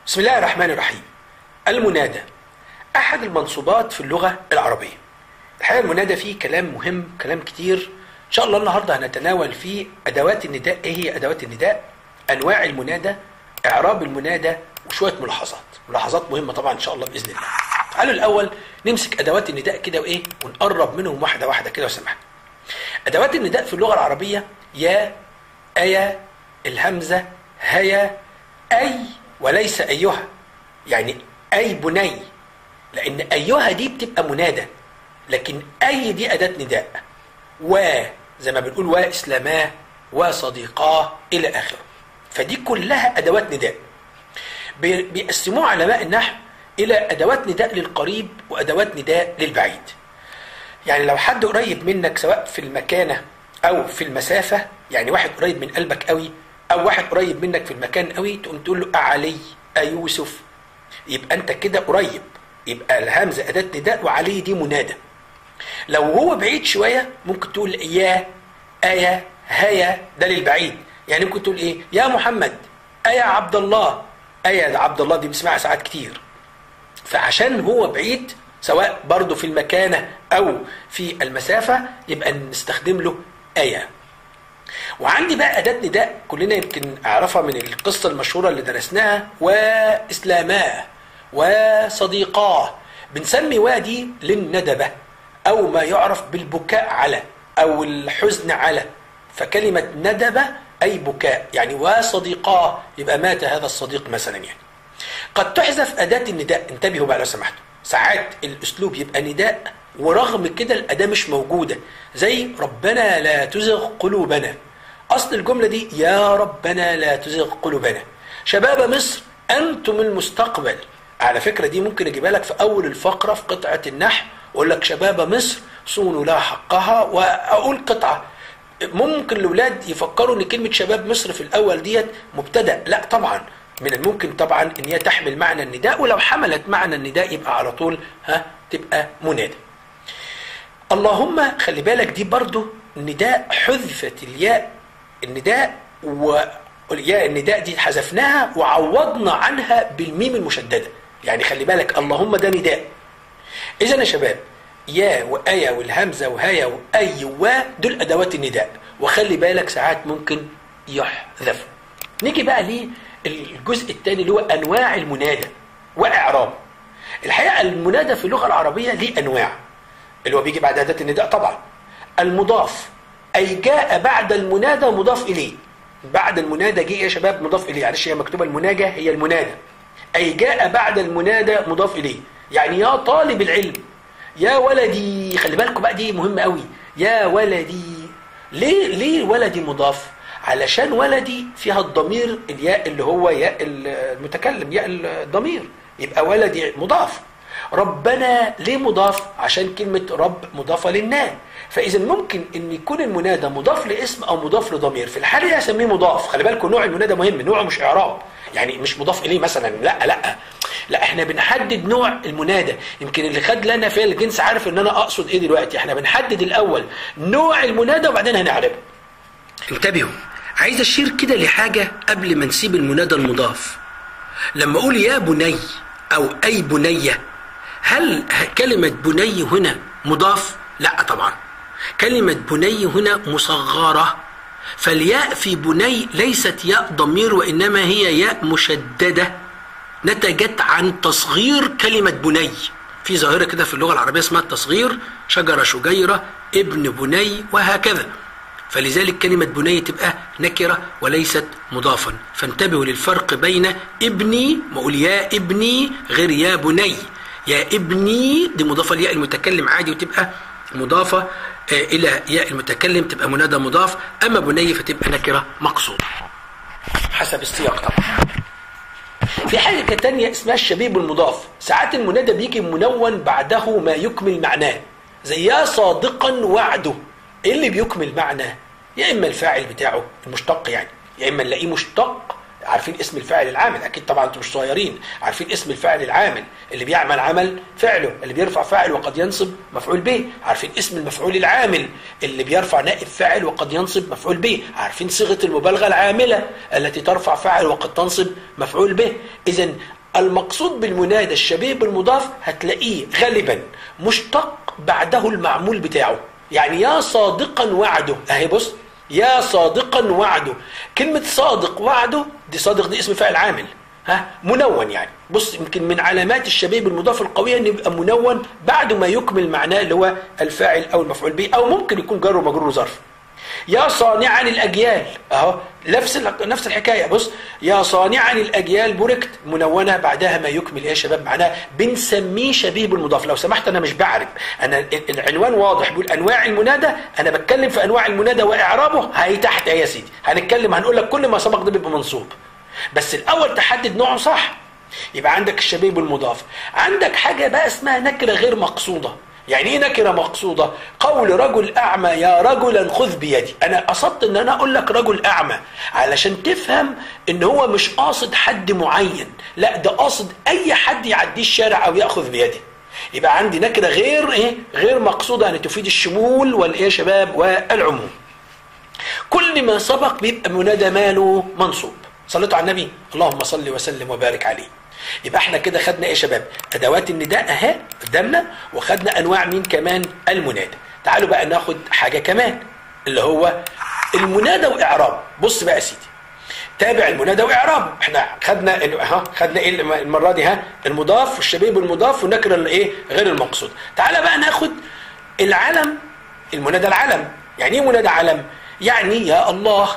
بسم الله الرحمن الرحيم المنادى أحد المنصوبات في اللغة العربية الحقيقة المنادى فيه كلام مهم كلام كتير إن شاء الله النهاردة هنتناول فيه أدوات النداء إيه هي أدوات النداء أنواع المنادى إعراب المنادى وشوية ملاحظات ملاحظات مهمة طبعا إن شاء الله بإذن الله تعالوا الأول نمسك أدوات النداء كده وإيه ونقرب منهم واحدة واحدة كده وسمحنا أدوات النداء في اللغة العربية يا أيا الهمزة هيا أي وليس أيها يعني أي بني لأن أيها دي بتبقى منادى لكن أي دي أداة نداء و زي ما بنقول وإسلاما وصديقاه إلى آخره فدي كلها أدوات نداء بي- بيقسموها علماء النحو إلى أدوات نداء للقريب وأدوات نداء للبعيد يعني لو حد قريب منك سواء في المكانة أو في المسافة يعني واحد قريب من قلبك قوي أو واحد قريب منك في المكان قوي تقوم تقول له أعلي أيوسف يبقى أنت كده قريب يبقى الهمزة أداة نداء وعلي دي منادى لو هو بعيد شوية ممكن تقول يا أيا هيا ده للبعيد يعني ممكن تقول إيه يا محمد أيا عبد الله أيا ده عبد الله دي بنسمعها ساعات كتير فعشان هو بعيد سواء برضه في المكانة أو في المسافة يبقى نستخدم له آية وعندي بقى أداة نداء كلنا يمكن أعرفها من القصة المشهورة اللي درسناها وإسلاماه وصديقاه بنسمي وادي للندبة أو ما يعرف بالبكاء على أو الحزن على فكلمة ندبة أي بكاء يعني وصديقاه يبقى مات هذا الصديق مثلا يعني قد تحذف أداة النداء انتبهوا بقى لو سمحتوا ساعات الأسلوب يبقى نداء ورغم كده الأداة مش موجودة زي ربنا لا تزغ قلوبنا أصل الجملة دي يا ربنا لا تزغ قلوبنا شباب مصر أنتم المستقبل على فكرة دي ممكن أجيبها لك في أول الفقرة في قطعة النحو أقول لك شباب مصر صونوا لها حقها وأقول قطعة ممكن الاولاد يفكروا ان كلمه شباب مصر في الاول ديت مبتدا لا طبعا من الممكن طبعا ان هي تحمل معنى النداء ولو حملت معنى النداء يبقى على طول ها تبقى منادى اللهم خلي بالك دي برضو نداء حذفت الياء النداء والياء النداء دي حذفناها وعوضنا عنها بالميم المشدده يعني خلي بالك اللهم ده نداء اذا يا شباب يا وآية والهمزة وهيا وأي و دول أدوات النداء وخلي بالك ساعات ممكن يحذف نيجي بقى للجزء الثاني اللي هو أنواع المنادى وإعراب الحقيقة المنادى في اللغة العربية ليه أنواع اللي هو بيجي بعد أداة النداء طبعا المضاف أي جاء بعد المنادى مضاف إليه بعد المنادى جه يا شباب مضاف إليه معلش هي مكتوبة المناجى هي المنادى أي جاء بعد المنادى مضاف إليه يعني يا طالب العلم يا ولدي خلي بالكم بقى دي مهمة قوي يا ولدي ليه ليه ولدي مضاف علشان ولدي فيها الضمير الياء اللي هو ياء المتكلم ياء الضمير يبقى ولدي مضاف ربنا ليه مضاف عشان كلمة رب مضافة للنام فإذا ممكن أن يكون المنادى مضاف لاسم أو مضاف لضمير في الحالة دي أسميه مضاف خلي بالكم نوع المنادى مهم نوعه مش إعراب يعني مش مضاف إليه مثلا لا لا لا احنا بنحدد نوع المنادى يمكن اللي خد لنا في الجنس عارف ان انا اقصد ايه دلوقتي احنا بنحدد الاول نوع المنادى وبعدين هنعربه انتبهوا عايز اشير كده لحاجة قبل ما نسيب المنادى المضاف لما اقول يا بني او اي بنية هل كلمة بني هنا مضاف لا طبعا كلمة بني هنا مصغرة فالياء في بني ليست ياء ضمير وإنما هي ياء مشددة نتجت عن تصغير كلمة بني في ظاهرة كده في اللغة العربية اسمها التصغير شجرة شجيرة ابن بني وهكذا فلذلك كلمة بني تبقى نكرة وليست مضافا فانتبهوا للفرق بين ابني بقول يا ابني غير يا بني يا ابني دي مضافة لياء المتكلم عادي وتبقى مضافة إلى ياء المتكلم تبقى منادى مضاف أما بني فتبقى نكرة مقصودة حسب السياق طبعا في حاجة تانية اسمها الشبيب المضاف ساعات المنادى بيجي منون بعده ما يكمل معناه زي يا صادقا وعده ايه اللي بيكمل معناه يا اما الفاعل بتاعه المشتق يعني يا اما نلاقيه مشتق عارفين اسم الفاعل العامل اكيد طبعا انتم مش صغيرين عارفين اسم الفاعل العامل اللي بيعمل عمل فعله اللي بيرفع فاعل وقد ينصب مفعول به عارفين اسم المفعول العامل اللي بيرفع نائب فاعل وقد ينصب مفعول به عارفين صيغه المبالغه العامله التي ترفع فاعل وقد تنصب مفعول به اذا المقصود بالمنادى الشبيه بالمضاف هتلاقيه غالبا مشتق بعده المعمول بتاعه يعني يا صادقا وعده اهي بص يا صادقا وعده كلمة صادق وعده دي صادق دي اسم فاعل عامل ها منون يعني بص يمكن من علامات الشبيه بالمضاف القوية ان يبقى منون بعد ما يكمل معناه اللي هو الفاعل او المفعول به او ممكن يكون جر ومجرور ظرف يا صانعا الاجيال اهو نفس نفس الحكايه بص يا صانعا الاجيال بوركت منونه بعدها ما يكمل ايه يا شباب معناها بنسميه شبيه بالمضاف لو سمحت انا مش بعرف انا العنوان واضح بيقول انواع المنادى انا بتكلم في انواع المنادى واعرابه هي تحت يا سيدي هنتكلم هنقول لك كل ما سبق ده بيبقى منصوب بس الاول تحدد نوعه صح يبقى عندك الشبيه بالمضاف عندك حاجه بقى اسمها نكره غير مقصوده يعني ايه نكره مقصوده قول رجل اعمى يا رجلا خذ بيدي انا قصدت ان انا اقول لك رجل اعمى علشان تفهم ان هو مش قاصد حد معين لا ده قاصد اي حد يعديه الشارع او ياخذ بيده يبقى عندي نكره غير ايه غير مقصوده يعني تفيد الشمول والايه يا شباب والعموم كل ما سبق بيبقى منادى ماله منصوب صليتوا على النبي اللهم صل وسلم وبارك عليه يبقى احنا كده خدنا ايه يا شباب ادوات النداء اهي قدامنا وخدنا انواع مين كمان المنادى تعالوا بقى ناخد حاجه كمان اللي هو المنادى واعراب بص بقى يا سيدي تابع المنادى واعرابه احنا خدنا ها خدنا ايه المره دي ها المضاف والشبيه بالمضاف والنكره الايه غير المقصود تعالى بقى ناخد العلم المنادى العلم يعني ايه منادى علم يعني يا الله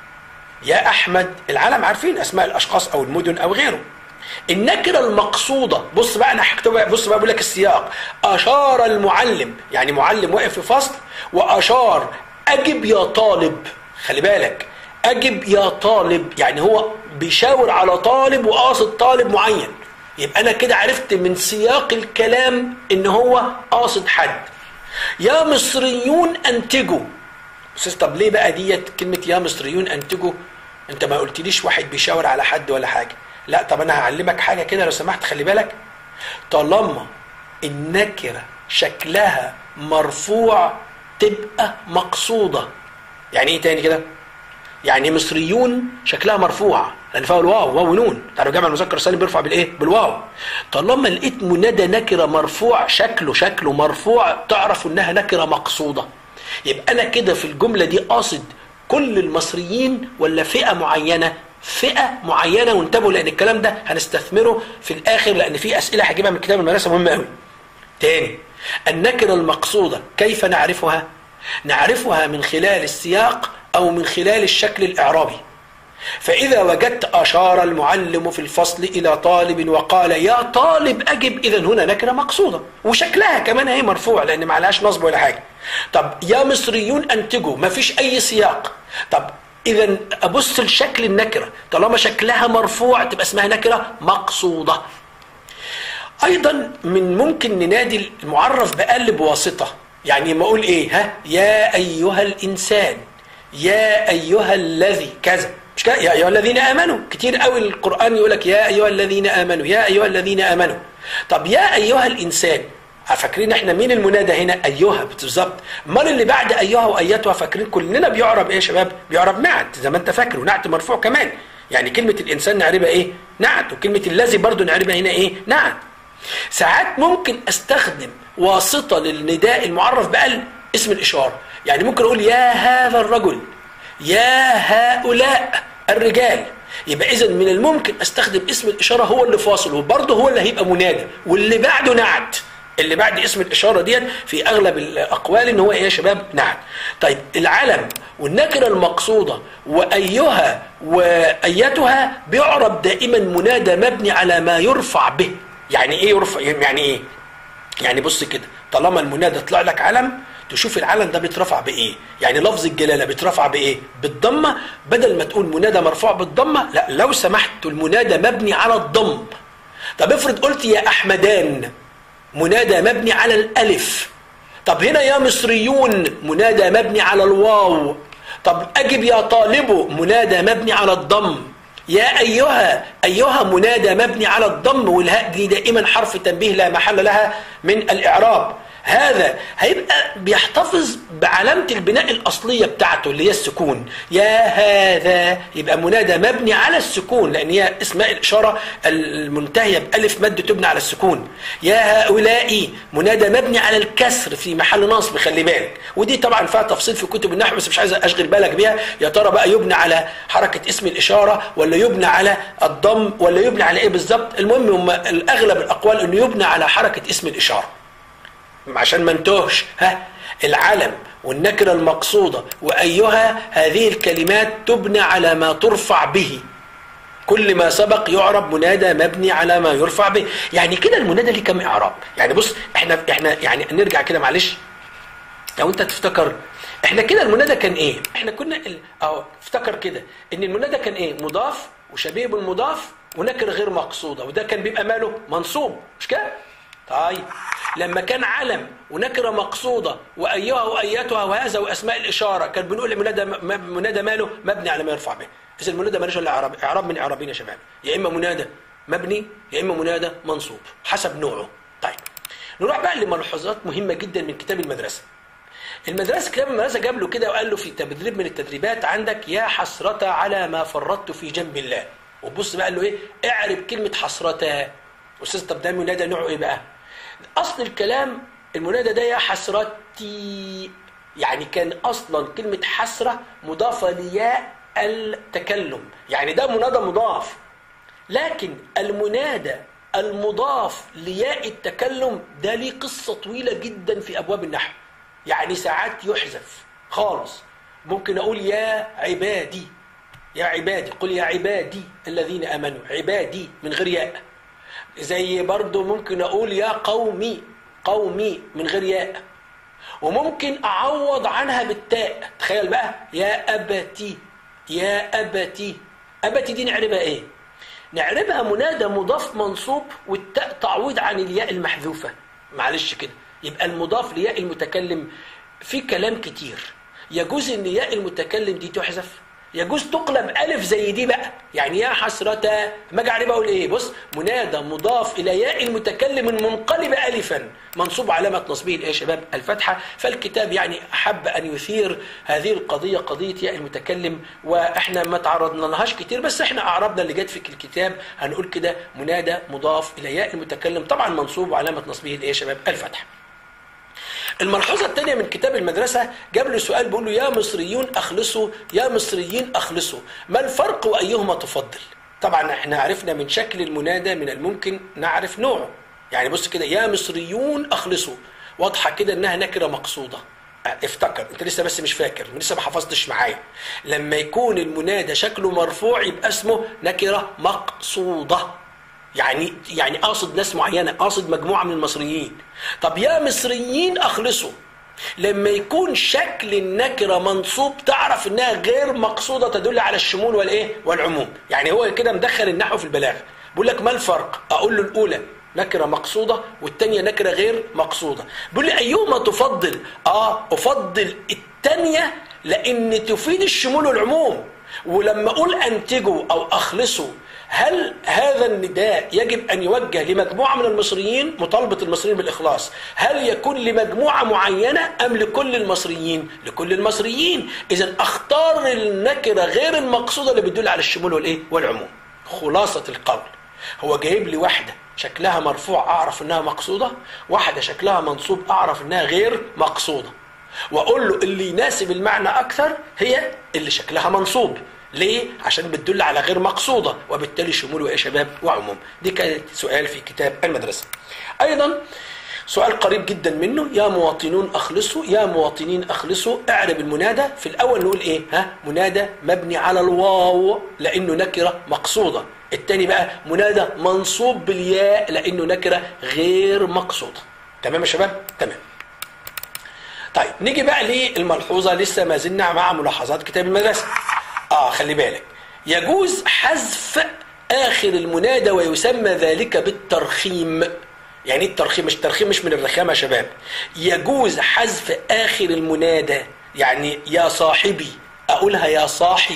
يا احمد العلم عارفين اسماء الاشخاص او المدن او غيره النكره المقصوده بص بقى انا هكتبها بص بقى بقول لك السياق اشار المعلم يعني معلم واقف في فصل واشار اجب يا طالب خلي بالك اجب يا طالب يعني هو بيشاور على طالب وقاصد طالب معين يبقى انا كده عرفت من سياق الكلام ان هو قاصد حد يا مصريون انتجوا استاذ طب ليه بقى ديت كلمه يا مصريون انتجوا انت ما قلتليش واحد بيشاور على حد ولا حاجه لا طب انا هعلمك حاجه كده لو سمحت خلي بالك طالما النكره شكلها مرفوع تبقى مقصوده يعني ايه تاني كده يعني مصريون شكلها مرفوعه لان فيها الواو واو ونون تعرف جمع المذكر السالم بيرفع بالايه بالواو طالما لقيت منادى نكره مرفوع شكله شكله مرفوع تعرف انها نكره مقصوده يبقى انا كده في الجمله دي قاصد كل المصريين ولا فئه معينه فئه معينه وانتبهوا لان الكلام ده هنستثمره في الاخر لان في اسئله هجيبها من كتاب المدرسه مهمه قوي تاني النكره المقصوده كيف نعرفها نعرفها من خلال السياق او من خلال الشكل الاعرابي فإذا وجدت أشار المعلم في الفصل إلى طالب وقال يا طالب أجب إذا هنا نكرة مقصودة وشكلها كمان هي مرفوع لأن ما عليهاش نصب ولا حاجة طب يا مصريون أنتجوا ما فيش أي سياق طب إذا أبص لشكل النكرة طالما شكلها مرفوع تبقى اسمها نكرة مقصودة أيضا من ممكن ننادي المعرف بقلب واسطة يعني ما أقول إيه ها يا أيها الإنسان يا أيها الذي كذا مش كده يا ايها الذين امنوا كتير قوي القران يقول لك يا ايها الذين امنوا يا ايها الذين امنوا طب يا ايها الانسان فاكرين احنا مين المنادى هنا ايها بالظبط امال اللي بعد ايها وايتها فاكرين كلنا بيعرب ايه يا شباب بيعرب نعت زي ما انت فاكر ونعت مرفوع كمان يعني كلمه الانسان نعربها ايه نعت وكلمه الذي برضو نعربها هنا ايه نعت ساعات ممكن استخدم واسطه للنداء المعرف بقلب اسم الاشاره يعني ممكن اقول يا هذا الرجل يا هؤلاء الرجال يبقى اذا من الممكن استخدم اسم الاشاره هو اللي فاصل وبرضه هو اللي هيبقى منادى واللي بعده نعت اللي بعد اسم الاشاره ديت في اغلب الاقوال ان هو ايه يا شباب نعت طيب العلم والنكره المقصوده وايها وايتها بيعرب دائما منادى مبني على ما يرفع به يعني ايه يرفع يعني ايه يعني بص كده طالما المنادى طلع لك علم تشوف العلم ده بيترفع بايه يعني لفظ الجلاله بيترفع بايه بالضمه بدل ما تقول منادى مرفوع بالضمه لا لو سمحت المنادى مبني على الضم طب افرض قلت يا احمدان منادى مبني على الالف طب هنا يا مصريون منادى مبني على الواو طب اجب يا طالب منادى مبني على الضم يا أيها أيها منادى مبني على الضم والهاء دي دائما حرف تنبيه لا محل لها من الإعراب هذا هيبقى بيحتفظ بعلامة البناء الأصلية بتاعته اللي هي السكون يا هذا يبقى منادى مبني على السكون لأن هي اسماء الإشارة المنتهية بألف مد تبنى على السكون يا هؤلاء منادى مبني على الكسر في محل نصب خلي بالك ودي طبعا فيها تفصيل في كتب النحو بس مش عايز أشغل بالك بيها يا ترى بقى يبنى على حركة اسم الإشارة ولا يبنى على الضم ولا يبنى على إيه بالظبط المهم هم الأغلب الأقوال أنه يبنى على حركة اسم الإشارة عشان ما انتهش ها العلم والنكرة المقصودة وأيها هذه الكلمات تبنى على ما ترفع به كل ما سبق يعرب منادى مبني على ما يرفع به يعني كده المنادى ليه كم اعراب يعني بص احنا احنا يعني نرجع كده معلش لو انت تفتكر احنا كده المنادى كان ايه احنا كنا ال... اهو افتكر كده ان المنادى كان ايه مضاف وشبيه بالمضاف ونكره غير مقصوده وده كان بيبقى ماله منصوب مش كده طيب لما كان علم ونكره مقصوده وايها وايتها وهذا واسماء الاشاره كان بنقول منادى منادى ماله مبني على ما يرفع به اذا المنادى مالوش الا اعراب اعراب من اعرابين يا شباب يا اما منادى مبني يا اما منادى منصوب حسب نوعه طيب نروح بقى لملحوظات مهمه جدا من كتاب المدرسه المدرسه كتاب المدرسه جاب له كده وقال له في تدريب من التدريبات عندك يا حسرة على ما فرطت في جنب الله وبص بقى قال له ايه اعرب كلمه حسرة استاذ طب ده منادى نوعه ايه بقى اصل الكلام المنادى ده يا حسرتي يعني كان اصلا كلمه حسره مضافه لياء التكلم يعني ده منادى مضاف لكن المنادى المضاف لياء التكلم ده ليه قصه طويله جدا في ابواب النحو يعني ساعات يحذف خالص ممكن اقول يا عبادي يا عبادي قل يا عبادي الذين امنوا عبادي من غير ياء زي برضو ممكن أقول يا قومي قومي من غير ياء وممكن أعوض عنها بالتاء تخيل بقى يا أبتي يا أبتي أبتي دي نعربها إيه نعربها منادى مضاف منصوب والتاء تعويض عن الياء المحذوفة معلش كده يبقى المضاف لياء المتكلم في كلام كتير يجوز ان ياء المتكلم دي تحذف يجوز تقلب ألف زي دي بقى يعني يا حسرة ما اجي عليه بقول إيه بص منادى مضاف إلى ياء المتكلم منقلب ألفا منصوب علامة نصبه إيه يا شباب الفتحة فالكتاب يعني أحب أن يثير هذه القضية قضية ياء المتكلم وإحنا ما تعرضنا لهاش كتير بس إحنا أعربنا اللي جت في الكتاب هنقول كده منادى مضاف إلى ياء المتكلم طبعا منصوب وعلامة نصبه إيه يا شباب الفتحة الملحوظة الثانية من كتاب المدرسة جاب له سؤال بيقول له يا مصريون أخلصوا يا مصريين أخلصوا ما الفرق وأيهما تفضل طبعا احنا عرفنا من شكل المنادى من الممكن نعرف نوعه يعني بص كده يا مصريون أخلصوا واضحة كده إنها نكرة مقصودة افتكر انت لسه بس مش فاكر لسه ما حفظتش معايا لما يكون المنادى شكله مرفوع يبقى اسمه نكره مقصوده يعني يعني اقصد ناس معينه اقصد مجموعه من المصريين طب يا مصريين اخلصوا لما يكون شكل النكره منصوب تعرف انها غير مقصوده تدل على الشمول والايه والعموم يعني هو كده مدخل النحو في البلاغه بيقول لك ما الفرق اقول له الاولى نكره مقصوده والثانيه نكره غير مقصوده بيقول لي ايهما تفضل اه افضل الثانيه لان تفيد الشمول والعموم ولما اقول انتجوا او اخلصوا هل هذا النداء يجب أن يوجه لمجموعة من المصريين مطالبة المصريين بالإخلاص هل يكون لمجموعة معينة أم لكل المصريين لكل المصريين إذا أختار النكرة غير المقصودة اللي بتدل على الشمول والإيه والعموم خلاصة القول هو جايب لي واحدة شكلها مرفوع أعرف إنها مقصودة واحدة شكلها منصوب أعرف إنها غير مقصودة وأقول له اللي يناسب المعنى أكثر هي اللي شكلها منصوب ليه؟ عشان بتدل على غير مقصودة وبالتالي شمول وإيه شباب وعموم دي كانت سؤال في كتاب المدرسة أيضا سؤال قريب جدا منه يا مواطنون أخلصوا يا مواطنين أخلصوا اعرب المنادى في الأول نقول إيه ها منادى مبني على الواو لأنه نكرة مقصودة الثاني بقى منادى منصوب بالياء لأنه نكرة غير مقصودة تمام يا شباب تمام طيب نيجي بقى للملحوظة لسه ما زلنا مع ملاحظات كتاب المدرسة اه خلي بالك يجوز حذف اخر المنادى ويسمى ذلك بالترخيم يعني ايه الترخيم مش الترخيم مش من الرخامه يا شباب يجوز حذف اخر المنادى يعني يا صاحبي اقولها يا صاحي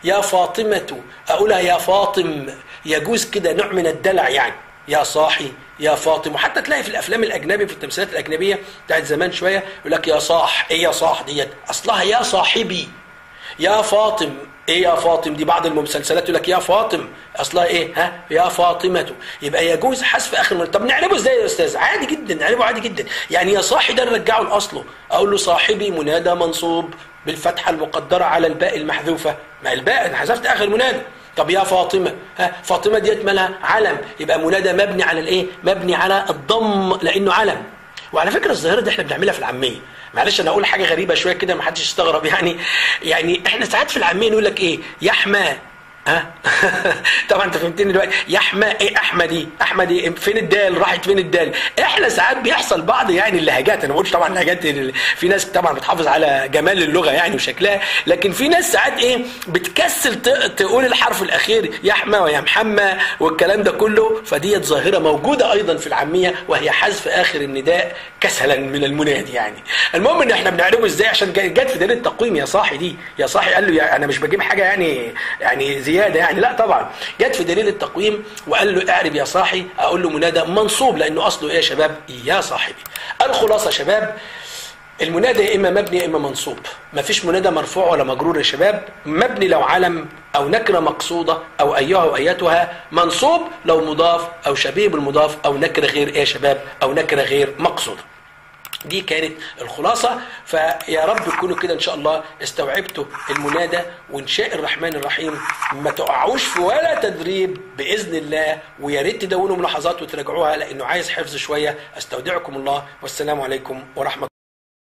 يا فاطمة أقولها يا فاطم يجوز كده نوع من الدلع يعني يا صاحي يا فاطم وحتى تلاقي في الافلام الاجنبي في التمثيلات الاجنبيه بتاعت زمان شويه يقول لك يا صاح ايه يا صاح ديت اصلها يا صاحبي يا فاطم ايه يا فاطم دي بعض المسلسلات يقول لك يا فاطم اصلها ايه ها يا فاطمه يبقى يجوز حذف اخر من طب نعربه ازاي يا استاذ عادي جدا نعربه عادي جدا يعني يا صاحي ده نرجعه لاصله اقول له صاحبي منادى منصوب بالفتحه المقدره على الباء المحذوفه ما الباء انا حذفت اخر منادى طب يا فاطمه ها فاطمه ديت مالها علم يبقى منادى مبني على الايه مبني على الضم لانه علم وعلى فكره الظاهره دي احنا بنعملها في العاميه معلش انا اقول حاجه غريبه شويه كده ما حدش يستغرب يعني يعني احنا ساعات في العاميه نقول لك ايه يحمى ها طبعا انت فهمتني دلوقتي يحمى ايه احمدي احمدي فين الدال راحت فين الدال احنا ساعات بيحصل بعض يعني اللهجات انا ما بقولش طبعا اللهجات في ناس طبعا بتحافظ على جمال اللغه يعني وشكلها لكن في ناس ساعات ايه بتكسل تقول الحرف الاخير يحمى ويا محمى والكلام ده كله فديت ظاهره موجوده ايضا في العاميه وهي حذف اخر النداء كسلا من المنادي يعني المهم ان احنا بنعرفه ازاي عشان جت في دليل التقويم يا صاحي دي يا صاحي قال له يعني انا مش بجيب حاجه يعني يعني زياده يعني لا طبعا جت في دليل التقويم وقال له اعرب يا صاحي اقول له منادى منصوب لانه اصله ايه يا شباب يا صاحبي الخلاصه شباب المنادى يا اما مبني يا اما منصوب ما فيش منادى مرفوع ولا مجرور يا شباب مبني لو علم او نكره مقصوده او ايها وايتها منصوب لو مضاف او شبيه بالمضاف او نكره غير ايه يا شباب او نكره غير مقصوده دي كانت الخلاصة فيا رب تكونوا كده إن شاء الله استوعبتوا المنادى وإن شاء الرحمن الرحيم ما تقعوش في ولا تدريب بإذن الله ويا ريت تدونوا ملاحظات وتراجعوها لأنه عايز حفظ شوية أستودعكم الله والسلام عليكم ورحمة